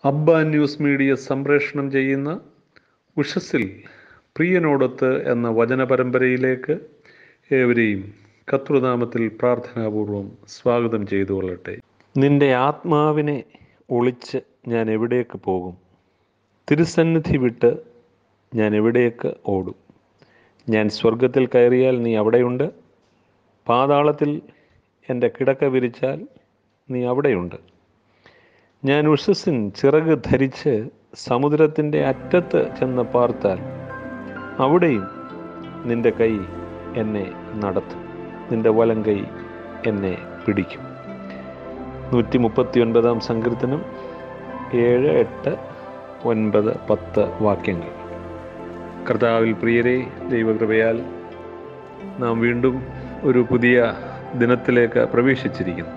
അബ്ബ news media സംപ്രേഷണം ചെയ്യുന്ന ഉഷസ്സിൽ പ്രിയനോടൊത്ത് എന്ന വചന പരമ്പരയിലേക്ക് ഏവരെയും കർത്തൃനാമത്തിൽ പ്രാർത്ഥനാപൂർവം സ്വാഗതം ചെയ്തു കൊള്ളട്ടെ നിന്റെ ആത്മാവിനെ ഒളിച്ച് ഞാൻ എവിടേക്ക് പോകും തിരുസന്നിധി വിട്ട് ഞാൻ എവിടേക്ക് ഓടും ഞാൻ സ്വർഗത്തിൽ കയറിയാൽ നീ അവിടെയുണ്ട് പാതാളത്തിൽ എൻ്റെ കിടക്ക വിരിച്ചാൽ നീ അവിടെയുണ്ട് ഞാൻ ഉഷസ്സിൻ ചിറക് ധരിച്ച് സമുദ്രത്തിൻ്റെ അറ്റത്ത് ചെന്ന് പാർത്താൽ അവിടെയും നിന്റെ കൈ എന്നെ നടത്തും നിന്റെ വലം കൈ എന്നെ പിടിക്കും നൂറ്റി മുപ്പത്തി ഒൻപതാം സങ്കീർത്തനം ഏഴ് എട്ട് ഒൻപത് പത്ത് വാക്യങ്ങൾ കർത്താവിൽ പ്രിയരെ ദൈവകൃപയാൽ നാം വീണ്ടും ഒരു പുതിയ ദിനത്തിലേക്ക് പ്രവേശിച്ചിരിക്കുന്നു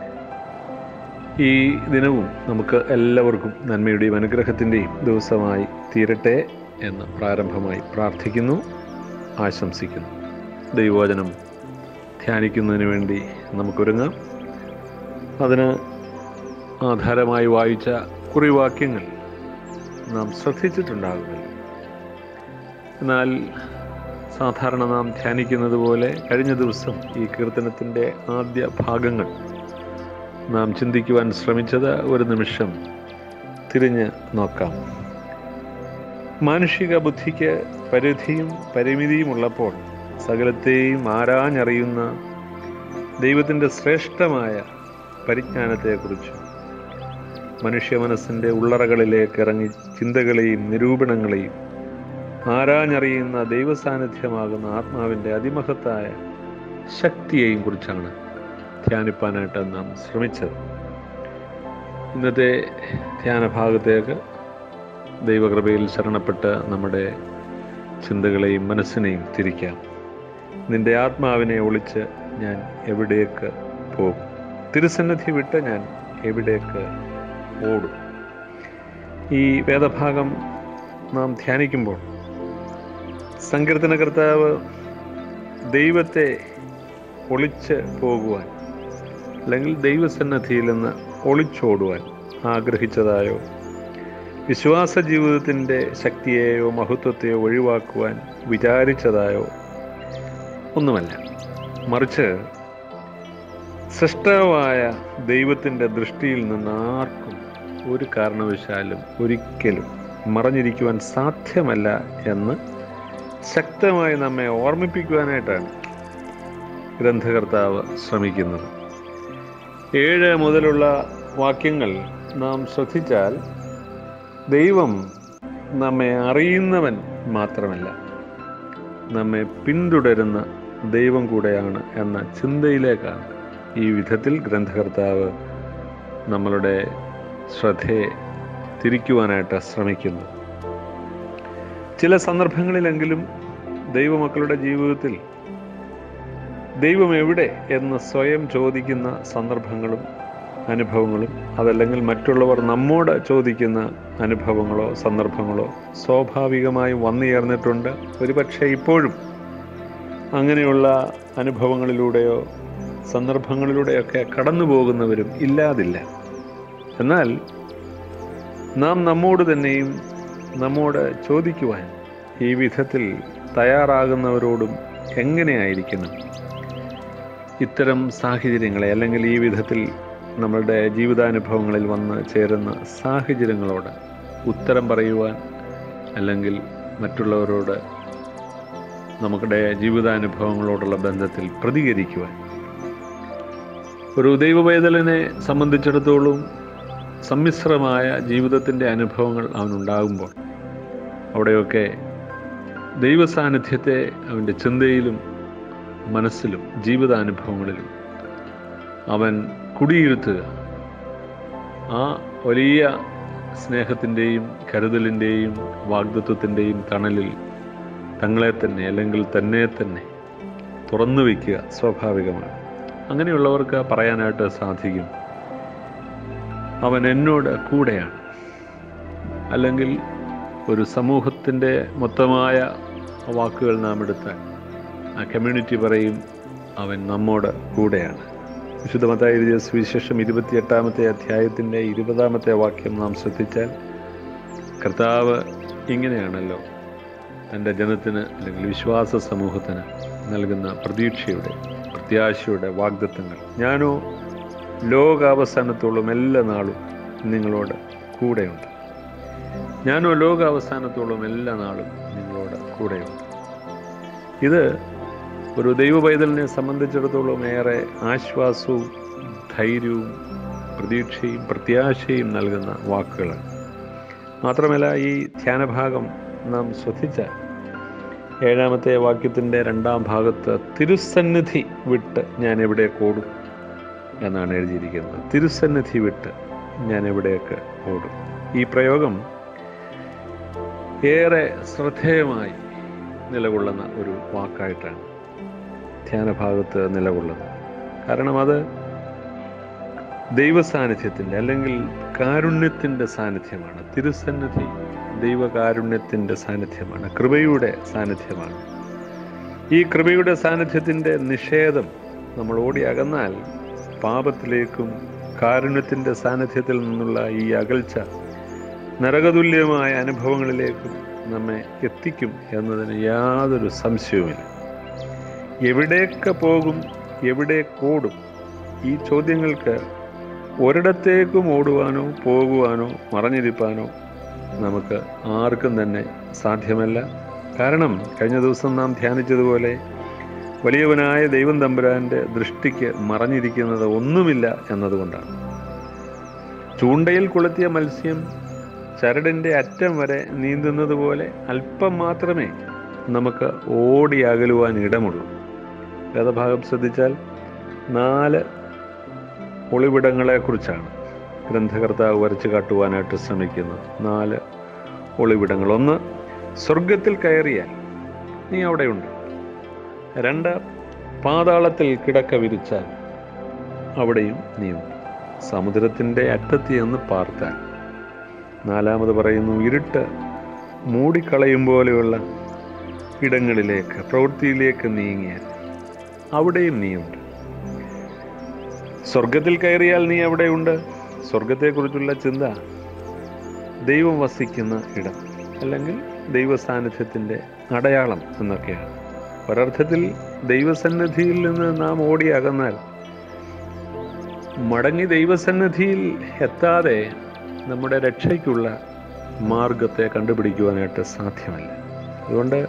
ഈ ദിനവും നമുക്ക് എല്ലാവർക്കും നന്മയുടെയും അനുഗ്രഹത്തിൻ്റെയും ദിവസമായി തീരട്ടെ എന്ന് പ്രാരംഭമായി പ്രാർത്ഥിക്കുന്നു ആശംസിക്കുന്നു ദൈവവചനം ധ്യാനിക്കുന്നതിന് വേണ്ടി നമുക്കൊരുങ്ങാം അതിന് ആധാരമായി വായിച്ച കുറിവാക്യങ്ങൾ നാം ശ്രദ്ധിച്ചിട്ടുണ്ടാകുമല്ലോ എന്നാൽ സാധാരണ നാം ധ്യാനിക്കുന്നത് പോലെ കഴിഞ്ഞ ദിവസം ഈ കീർത്തനത്തിൻ്റെ ആദ്യ ഭാഗങ്ങൾ നാം ചിന്തിക്കുവാൻ ശ്രമിച്ചത് ഒരു നിമിഷം തിരിഞ്ഞ് നോക്കാം മാനുഷിക ബുദ്ധിക്ക് പരിധിയും പരിമിതിയും ഉള്ളപ്പോൾ സകലത്തെയും ആരാഞ്ഞറിയുന്ന ദൈവത്തിൻ്റെ ശ്രേഷ്ഠമായ പരിജ്ഞാനത്തെക്കുറിച്ചും മനുഷ്യ മനസ്സിൻ്റെ ഉള്ളറകളിലേക്ക് ഇറങ്ങി ചിന്തകളെയും നിരൂപണങ്ങളെയും ആരാഞ്ഞറിയുന്ന ദൈവസാന്നിധ്യമാകുന്ന ആത്മാവിൻ്റെ അതിമഹത്തായ ശക്തിയെയും കുറിച്ചാണ് ധ്യാനിപ്പാനായിട്ട് നാം ശ്രമിച്ചത് ഇന്നത്തെ ധ്യാന ഭാഗത്തേക്ക് ദൈവകൃപയിൽ ശരണപ്പെട്ട് നമ്മുടെ ചിന്തകളെയും മനസ്സിനെയും തിരിക്കാം നിന്റെ ആത്മാവിനെ ഒളിച്ച് ഞാൻ എവിടേക്ക് പോകും തിരുസന്നിധി വിട്ട് ഞാൻ എവിടേക്ക് ഓടും ഈ വേദഭാഗം നാം ധ്യാനിക്കുമ്പോൾ സങ്കീർത്തനകർത്താവ് ദൈവത്തെ ഒളിച്ച് പോകുവാൻ അല്ലെങ്കിൽ ദൈവസന്നദ്ധിയിൽ നിന്ന് ഒളിച്ചോടുവാൻ ആഗ്രഹിച്ചതായോ വിശ്വാസ ജീവിതത്തിൻ്റെ ശക്തിയെയോ മഹത്വത്തെയോ ഒഴിവാക്കുവാൻ വിചാരിച്ചതായോ ഒന്നുമല്ല മറിച്ച് സൃഷ്ടവായ ദൈവത്തിൻ്റെ ദൃഷ്ടിയിൽ നിന്ന് ആർക്കും ഒരു കാരണവശാലും ഒരിക്കലും മറഞ്ഞിരിക്കുവാൻ സാധ്യമല്ല എന്ന് ശക്തമായി നമ്മെ ഓർമ്മിപ്പിക്കുവാനായിട്ടാണ് ഗ്രന്ഥകർത്താവ് ശ്രമിക്കുന്നത് ഏഴ് മുതലുള്ള വാക്യങ്ങൾ നാം ശ്രദ്ധിച്ചാൽ ദൈവം നമ്മെ അറിയുന്നവൻ മാത്രമല്ല നമ്മെ പിന്തുടരുന്ന ദൈവം കൂടെയാണ് എന്ന ചിന്തയിലേക്കാണ് ഈ വിധത്തിൽ ഗ്രന്ഥകർത്താവ് നമ്മളുടെ ശ്രദ്ധയെ തിരിക്കുവാനായിട്ട് ശ്രമിക്കുന്നത് ചില സന്ദർഭങ്ങളിലെങ്കിലും ദൈവമക്കളുടെ ജീവിതത്തിൽ ദൈവം എവിടെ എന്ന് സ്വയം ചോദിക്കുന്ന സന്ദർഭങ്ങളും അനുഭവങ്ങളും അതല്ലെങ്കിൽ മറ്റുള്ളവർ നമ്മോട് ചോദിക്കുന്ന അനുഭവങ്ങളോ സന്ദർഭങ്ങളോ സ്വാഭാവികമായും വന്നുചേർന്നിട്ടുണ്ട് ഒരുപക്ഷെ ഇപ്പോഴും അങ്ങനെയുള്ള അനുഭവങ്ങളിലൂടെയോ സന്ദർഭങ്ങളിലൂടെയൊക്കെ കടന്നു പോകുന്നവരും ഇല്ലാതില്ല എന്നാൽ നാം നമ്മോട് തന്നെയും നമ്മോട് ചോദിക്കുവാൻ ഈ വിധത്തിൽ തയ്യാറാകുന്നവരോടും എങ്ങനെയായിരിക്കണം ഇത്തരം സാഹചര്യങ്ങളെ അല്ലെങ്കിൽ ഈ വിധത്തിൽ നമ്മളുടെ ജീവിതാനുഭവങ്ങളിൽ വന്ന് ചേരുന്ന സാഹചര്യങ്ങളോട് ഉത്തരം പറയുവാൻ അല്ലെങ്കിൽ മറ്റുള്ളവരോട് നമ്മുടെ ജീവിതാനുഭവങ്ങളോടുള്ള ബന്ധത്തിൽ പ്രതികരിക്കുവാൻ ഒരു ദൈവവേദലിനെ സംബന്ധിച്ചിടത്തോളം സമ്മിശ്രമായ ജീവിതത്തിൻ്റെ അനുഭവങ്ങൾ അവനുണ്ടാകുമ്പോൾ അവിടെയൊക്കെ ദൈവസാന്നിധ്യത്തെ അവൻ്റെ ചിന്തയിലും മനസ്സിലും ജീവിതാനുഭവങ്ങളിലും അവൻ കുടിയിരുത്തുക ആ വലിയ സ്നേഹത്തിൻ്റെയും കരുതലിൻ്റെയും വാഗ്ദത്വത്തിൻ്റെയും തണലിൽ തങ്ങളെ തന്നെ അല്ലെങ്കിൽ തന്നെ തന്നെ തുറന്നു വയ്ക്കുക സ്വാഭാവികമാണ് അങ്ങനെയുള്ളവർക്ക് പറയാനായിട്ട് സാധിക്കും അവൻ എന്നോട് കൂടെയാണ് അല്ലെങ്കിൽ ഒരു സമൂഹത്തിൻ്റെ മൊത്തമായ വാക്കുകൾ നാം എടുത്താൽ ആ കമ്മ്യൂണിറ്റി പറയും അവൻ നമ്മോട് കൂടെയാണ് വിശുദ്ധമത്തായ എഴുതിയ സുവിശേഷം ഇരുപത്തിയെട്ടാമത്തെ അധ്യായത്തിൻ്റെ ഇരുപതാമത്തെ വാക്യം നാം ശ്രദ്ധിച്ചാൽ കർത്താവ് ഇങ്ങനെയാണല്ലോ തൻ്റെ ജനത്തിന് അല്ലെങ്കിൽ വിശ്വാസ സമൂഹത്തിന് നൽകുന്ന പ്രതീക്ഷയുടെ പ്രത്യാശയുടെ വാഗ്ദത്തങ്ങൾ ഞാനോ ലോകാവസാനത്തോളം എല്ലാ നാളും നിങ്ങളോട് കൂടെയുണ്ട് ഞാനോ ലോകാവസാനത്തോളം എല്ലാ നാളും നിങ്ങളോട് കൂടെയുണ്ട് ഇത് ഒരു ദൈവ പൈതലിനെ സംബന്ധിച്ചിടത്തോളം ഏറെ ആശ്വാസവും ധൈര്യവും പ്രതീക്ഷയും പ്രത്യാശയും നൽകുന്ന വാക്കുകളാണ് മാത്രമല്ല ഈ ധ്യാനഭാഗം നാം ശ്രദ്ധിച്ചാൽ ഏഴാമത്തെ വാക്യത്തിൻ്റെ രണ്ടാം ഭാഗത്ത് തിരുസന്നിധി വിട്ട് ഞാൻ എവിടെ ഓടും എന്നാണ് എഴുതിയിരിക്കുന്നത് തിരുസന്നിധി വിട്ട് ഞാൻ എവിടേക്ക് ഓടും ഈ പ്രയോഗം ഏറെ ശ്രദ്ധേയമായി നിലകൊള്ളുന്ന ഒരു വാക്കായിട്ടാണ് ധ്യാനഭാഗത്ത് നിലകൊള്ളുന്നത് കാരണം അത് ദൈവസാന്നിധ്യത്തിൻ്റെ അല്ലെങ്കിൽ കാരുണ്യത്തിൻ്റെ സാന്നിധ്യമാണ് തിരുസന്നിധി ദൈവകാരുണ്യത്തിൻ്റെ സാന്നിധ്യമാണ് കൃപയുടെ സാന്നിധ്യമാണ് ഈ കൃപയുടെ സാന്നിധ്യത്തിൻ്റെ നിഷേധം നമ്മൾ ഓടി അകന്നാൽ പാപത്തിലേക്കും കാരുണ്യത്തിൻ്റെ സാന്നിധ്യത്തിൽ നിന്നുള്ള ഈ അകൽച്ച നരകതുല്യമായ അനുഭവങ്ങളിലേക്കും നമ്മെ എത്തിക്കും എന്നതിന് യാതൊരു സംശയവുമില്ല എവിടേക്ക് പോകും എവിടെ ഓടും ഈ ചോദ്യങ്ങൾക്ക് ഒരിടത്തേക്കും ഓടുവാനോ പോകുവാനോ മറഞ്ഞിരിപ്പാനോ നമുക്ക് ആർക്കും തന്നെ സാധ്യമല്ല കാരണം കഴിഞ്ഞ ദിവസം നാം ധ്യാനിച്ചതുപോലെ വലിയവനായ ദൈവം തമ്പുരാൻ്റെ ദൃഷ്ടിക്ക് മറഞ്ഞിരിക്കുന്നത് ഒന്നുമില്ല എന്നതുകൊണ്ടാണ് ചൂണ്ടയിൽ കൊളുത്തിയ മത്സ്യം ചരടിൻ്റെ അറ്റം വരെ നീന്തുന്നത് പോലെ അല്പം മാത്രമേ നമുക്ക് ഓടി അകലുവാൻ ഇടമുള്ളൂ വേദഭാഗം ശ്രദ്ധിച്ചാൽ നാല് ഒളിവിടങ്ങളെക്കുറിച്ചാണ് ഗ്രന്ഥകർത്താവ് വരച്ചു കാട്ടുവാനായിട്ട് ശ്രമിക്കുന്നത് നാല് ഒളിവിടങ്ങൾ ഒന്ന് സ്വർഗത്തിൽ കയറിയാൽ നീ അവിടെയുണ്ട് രണ്ട് പാതാളത്തിൽ കിടക്ക വിരിച്ചാൽ അവിടെയും നീയുണ്ട് സമുദ്രത്തിൻ്റെ അറ്റത്ത് എന്ന് പാർത്താൽ നാലാമത് പറയുന്നു ഇരുട്ട് മൂടിക്കളയും പോലെയുള്ള ഇടങ്ങളിലേക്ക് പ്രവൃത്തിയിലേക്ക് നീങ്ങിയാൽ അവിടെയും നീയുണ്ട് സ്വർഗത്തിൽ കയറിയാൽ നീ എവിടെയുണ്ട് സ്വർഗത്തെക്കുറിച്ചുള്ള ചിന്ത ദൈവം വസിക്കുന്ന ഇടം അല്ലെങ്കിൽ ദൈവ സാന്നിധ്യത്തിൻ്റെ അടയാളം എന്നൊക്കെയാണ് ഒരർത്ഥത്തിൽ ദൈവസന്നിധിയിൽ നിന്ന് നാം ഓടി അകന്നാൽ മടങ്ങി ദൈവസന്നിധിയിൽ എത്താതെ നമ്മുടെ രക്ഷയ്ക്കുള്ള മാർഗത്തെ കണ്ടുപിടിക്കുവാനായിട്ട് സാധ്യമല്ല അതുകൊണ്ട്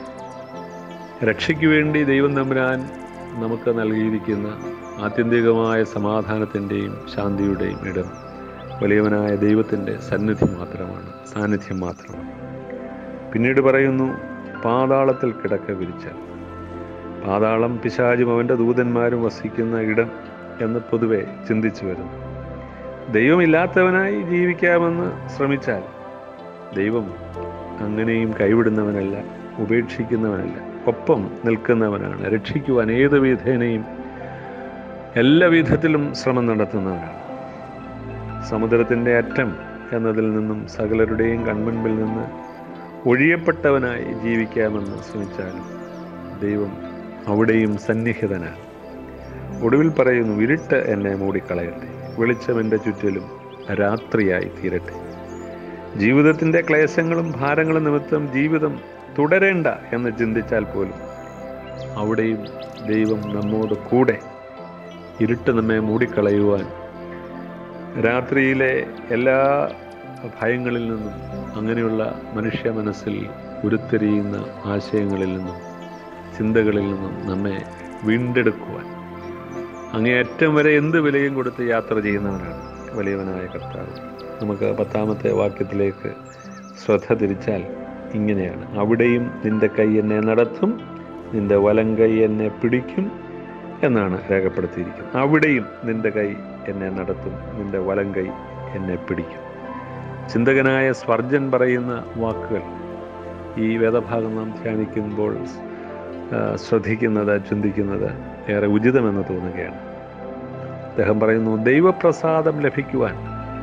രക്ഷയ്ക്ക് വേണ്ടി ദൈവം തമ്പുരാൻ നമുക്ക് നൽകിയിരിക്കുന്ന ആത്യന്തികമായ സമാധാനത്തിൻ്റെയും ശാന്തിയുടെയും ഇടം വലിയവനായ ദൈവത്തിൻ്റെ സന്നിധി മാത്രമാണ് സാന്നിധ്യം മാത്രമാണ് പിന്നീട് പറയുന്നു പാതാളത്തിൽ കിടക്ക വിരിച്ചാൽ പാതാളം പിശാചും അവൻ്റെ ദൂതന്മാരും വസിക്കുന്ന ഇടം എന്ന് പൊതുവെ ചിന്തിച്ചു വരുന്നു ദൈവമില്ലാത്തവനായി ജീവിക്കാമെന്ന് ശ്രമിച്ചാൽ ദൈവം അങ്ങനെയും കൈവിടുന്നവനല്ല ഉപേക്ഷിക്കുന്നവനല്ല ഒപ്പം നിൽക്കുന്നവനാണ് രക്ഷിക്കുവാൻ ഏത് വിധേനയും എല്ലാ വിധത്തിലും ശ്രമം നടത്തുന്നവനാണ് സമുദ്രത്തിൻ്റെ അറ്റം എന്നതിൽ നിന്നും സകലരുടെയും കൺമുൻപിൽ നിന്ന് ഒഴിയപ്പെട്ടവനായി ജീവിക്കാമെന്ന് ശ്രമിച്ചാലും ദൈവം അവിടെയും സന്നിഹിതനാണ് ഒടുവിൽ പറയുന്നു ഇരുട്ട് എന്നെ മൂടിക്കളയട്ടെ വെളിച്ചം എൻ്റെ ചുറ്റിലും രാത്രിയായി തീരട്ടെ ജീവിതത്തിൻ്റെ ക്ലേശങ്ങളും ഭാരങ്ങളും നിമിത്തം ജീവിതം തുടരേണ്ട എന്ന് ചിന്തിച്ചാൽ പോലും അവിടെയും ദൈവം നമ്മോട് കൂടെ ഇരുട്ട് നമ്മെ മൂടിക്കളയുവാൻ രാത്രിയിലെ എല്ലാ ഭയങ്ങളിൽ നിന്നും അങ്ങനെയുള്ള മനുഷ്യ മനസ്സിൽ ഉരുത്തിരിയുന്ന ആശയങ്ങളിൽ നിന്നും ചിന്തകളിൽ നിന്നും നമ്മെ വീണ്ടെടുക്കുവാൻ അങ്ങേയറ്റം വരെ എന്ത് വിലയും കൊടുത്ത് യാത്ര ചെയ്യുന്നവനാണ് വലിയവനായ കർത്താവ് നമുക്ക് പത്താമത്തെ വാക്യത്തിലേക്ക് ശ്രദ്ധ തിരിച്ചാൽ ഇങ്ങനെയാണ് അവിടെയും നിന്റെ കൈ എന്നെ നടത്തും നിന്റെ വലം കൈ എന്നെ പിടിക്കും എന്നാണ് രേഖപ്പെടുത്തിയിരിക്കുന്നത് അവിടെയും നിന്റെ കൈ എന്നെ നടത്തും നിന്റെ വലം കൈ എന്നെ പിടിക്കും ചിന്തകനായ സ്വർജൻ പറയുന്ന വാക്കുകൾ ഈ വേദഭാഗം നാം ധ്യാനിക്കുമ്പോൾ ആ, ശ്രദ്ധിക്കുന്നത് ചിന്തിക്കുന്നത് ഏറെ ഉചിതമെന്ന് തോന്നുകയാണ് അദ്ദേഹം പറയുന്നു ദൈവപ്രസാദം ലഭിക്കുവാൻ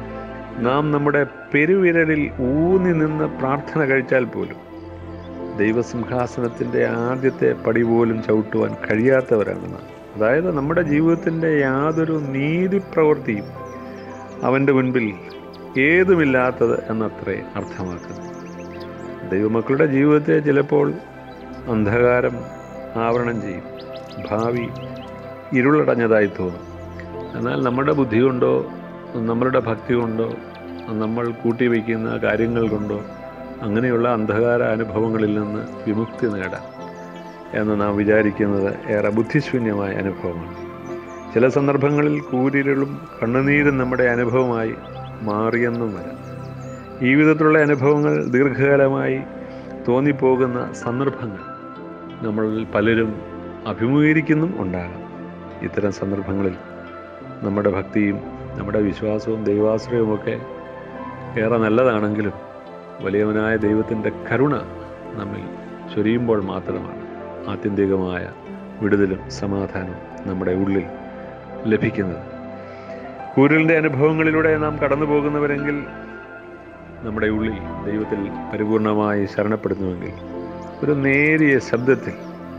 നാം നമ്മുടെ പെരുവിരലിൽ ഊന്നി നിന്ന് പ്രാർത്ഥന കഴിച്ചാൽ പോലും ദൈവസിംഹാസനത്തിൻ്റെ ആദ്യത്തെ പടി പോലും ചവിട്ടുവാൻ കഴിയാത്തവരാണ് നാം അതായത് നമ്മുടെ ജീവിതത്തിൻ്റെ യാതൊരു നീതി പ്രവൃത്തിയും അവൻ്റെ മുൻപിൽ ഏതുമില്ലാത്തത് എന്നത്രേ അർത്ഥമാക്കുന്നു ദൈവമക്കളുടെ ജീവിതത്തെ ചിലപ്പോൾ അന്ധകാരം ആവരണം ചെയ്യും ഭാവി ഇരുളടഞ്ഞതായി തോന്നും എന്നാൽ നമ്മുടെ ബുദ്ധി കൊണ്ടോ നമ്മളുടെ ഭക്തി കൊണ്ടോ നമ്മൾ കൂട്ടിവയ്ക്കുന്ന കാര്യങ്ങൾ കൊണ്ടോ അങ്ങനെയുള്ള അന്ധകാര അനുഭവങ്ങളിൽ നിന്ന് വിമുക്തി നേടാം എന്ന് നാം വിചാരിക്കുന്നത് ഏറെ ബുദ്ധിശൂന്യമായ അനുഭവമാണ് ചില സന്ദർഭങ്ങളിൽ കൂരിരുളും കണ്ണുനീരും നമ്മുടെ അനുഭവമായി മാറിയെന്നും വരാം ഈ വിധത്തിലുള്ള അനുഭവങ്ങൾ ദീർഘകാലമായി തോന്നിപ്പോകുന്ന സന്ദർഭങ്ങൾ നമ്മൾ പലരും അഭിമുഖീകരിക്കുന്നും ഉണ്ടാകാം ഇത്തരം സന്ദർഭങ്ങളിൽ നമ്മുടെ ഭക്തിയും നമ്മുടെ വിശ്വാസവും ദൈവാശ്രയവുമൊക്കെ ഏറെ നല്ലതാണെങ്കിലും വലിയവനായ ദൈവത്തിൻ്റെ കരുണ നമ്മിൽ ചൊരിയുമ്പോൾ മാത്രമാണ് ആത്യന്തികമായ വിടുതലും സമാധാനവും നമ്മുടെ ഉള്ളിൽ ലഭിക്കുന്നത് കൂരലിൻ്റെ അനുഭവങ്ങളിലൂടെ നാം കടന്നു പോകുന്നവരെങ്കിൽ നമ്മുടെ ഉള്ളിൽ ദൈവത്തിൽ പരിപൂർണമായി ശരണപ്പെടുന്നുവെങ്കിൽ ഒരു നേരിയ ശബ്ദത്തിൽ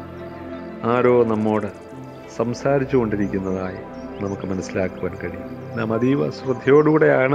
ആരോ നമ്മോട് സംസാരിച്ചു കൊണ്ടിരിക്കുന്നതായി നമുക്ക് മനസ്സിലാക്കുവാൻ കഴിയും നാം അതീവ ശ്രദ്ധയോടുകൂടെയാണ്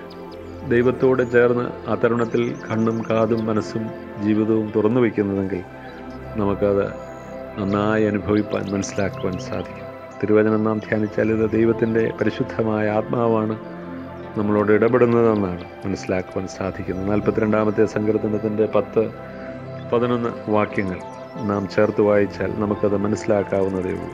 ദൈവത്തോട് ചേർന്ന് ആ തരുണത്തിൽ കണ്ണും കാതും മനസ്സും ജീവിതവും തുറന്നു വയ്ക്കുന്നതെങ്കിൽ നമുക്കത് നന്നായി അനുഭവിപ്പാൻ മനസ്സിലാക്കുവാൻ സാധിക്കും തിരുവചനം നാം ധ്യാനിച്ചാൽ ഇത് ദൈവത്തിൻ്റെ പരിശുദ്ധമായ ആത്മാവാണ് നമ്മളോട് ഇടപെടുന്നതെന്നാണ് മനസ്സിലാക്കുവാൻ സാധിക്കുന്നത് നാൽപ്പത്തിരണ്ടാമത്തെ സങ്കീർത്തനത്തിൻ്റെ പത്ത് പതിനൊന്ന് വാക്യങ്ങൾ നാം ചേർത്ത് വായിച്ചാൽ നമുക്കത് മനസ്സിലാക്കാവുന്നതേ ഉള്ളൂ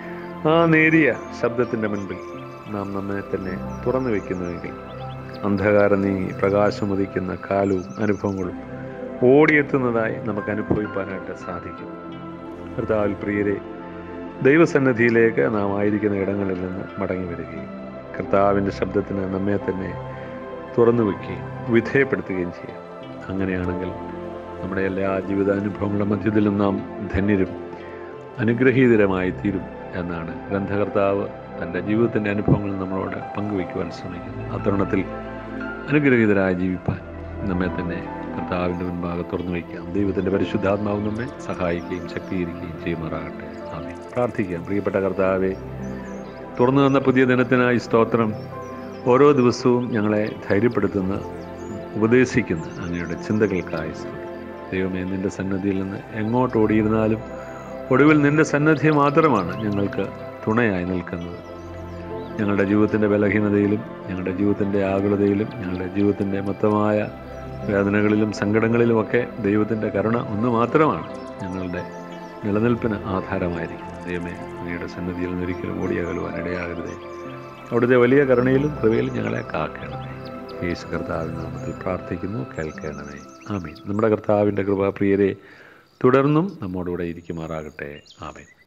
ആ നേരിയ ശബ്ദത്തിൻ്റെ മുൻപിൽ നാം നമ്മെ തന്നെ തുറന്നു വയ്ക്കുന്നുവെങ്കിൽ അന്ധകാരം നീങ്ങി പ്രകാശമുദിക്കുന്ന കാലവും അനുഭവങ്ങളും ഓടിയെത്തുന്നതായി നമുക്ക് അനുഭവിപ്പാനായിട്ട് സാധിക്കും കർത്താവിൽ പ്രിയരെ ദൈവസന്നിധിയിലേക്ക് നാം ആയിരിക്കുന്ന ഇടങ്ങളിൽ നിന്ന് മടങ്ങി വരികയും കർത്താവിൻ്റെ ശബ്ദത്തിന് നമ്മെ തന്നെ തുറന്നു വയ്ക്കുകയും വിധേയപ്പെടുത്തുകയും ചെയ്യാം അങ്ങനെയാണെങ്കിൽ നമ്മുടെ എല്ലാ ജീവിതാനുഭവങ്ങളുടെ മധ്യത്തിലും നാം ധന്യരും അനുഗ്രഹീതരമായി തീരും എന്നാണ് ഗ്രന്ഥകർത്താവ് തൻ്റെ ജീവിതത്തിൻ്റെ അനുഭവങ്ങൾ നമ്മളോട് പങ്കുവയ്ക്കുവാൻ ശ്രമിക്കുന്നു ആ തരുണത്തിൽ അനുഗ്രഹീതരായി ജീവിപ്പാൻ നമ്മെ തന്നെ കർത്താവിൻ്റെ മുൻപാകെ തുറന്നു വയ്ക്കാം ദൈവത്തിൻ്റെ പരിശുദ്ധാത്മാവ് നമ്മെ സഹായിക്കുകയും ശക്തീകരിക്കുകയും ചെയ്യുമാറാകട്ടെ ആമേ പ്രാർത്ഥിക്കാം പ്രിയപ്പെട്ട കർത്താവെ തുറന്നു തന്ന പുതിയ ദിനത്തിനായി സ്തോത്രം ഓരോ ദിവസവും ഞങ്ങളെ ധൈര്യപ്പെടുത്തുന്ന ഉപദേശിക്കുന്ന അങ്ങയുടെ ചിന്തകൾക്കായി സ്തോത്രം ദൈവമേ നിൻ്റെ സന്നദ്ധിയിൽ നിന്ന് എങ്ങോട്ട് ഓടിയിരുന്നാലും ഒടുവിൽ നിൻ്റെ സന്നദ്ധി മാത്രമാണ് ഞങ്ങൾക്ക് തുണയായി നിൽക്കുന്നത് ഞങ്ങളുടെ ജീവിതത്തിൻ്റെ ബലഹീനതയിലും ഞങ്ങളുടെ ജീവിതത്തിൻ്റെ ആകുലതയിലും ഞങ്ങളുടെ ജീവിതത്തിൻ്റെ മൊത്തമായ വേദനകളിലും സങ്കടങ്ങളിലുമൊക്കെ ദൈവത്തിൻ്റെ കരുണ ഒന്ന് മാത്രമാണ് ഞങ്ങളുടെ നിലനിൽപ്പിന് ആധാരമായിരിക്കുന്നത് ദൈവമേ അങ്ങയുടെ സന്നിധിയിൽ നിന്ന് ഒരിക്കലും ഓടിയകലുവാൻ ഇടയാകരുതേ അവിടുത്തെ വലിയ കരുണയിലും കൃപയിലും ഞങ്ങളെ കാക്കണമേ യേശു കർത്താവിൻ നാമത്തിൽ പ്രാർത്ഥിക്കുന്നു കേൾക്കണമേ ആമീൻ നമ്മുടെ കർത്താവിൻ്റെ കൃപ പ്രിയരെ തുടർന്നും നമ്മോടുകൂടെ ഇരിക്കുമാറാകട്ടെ ആമേൻ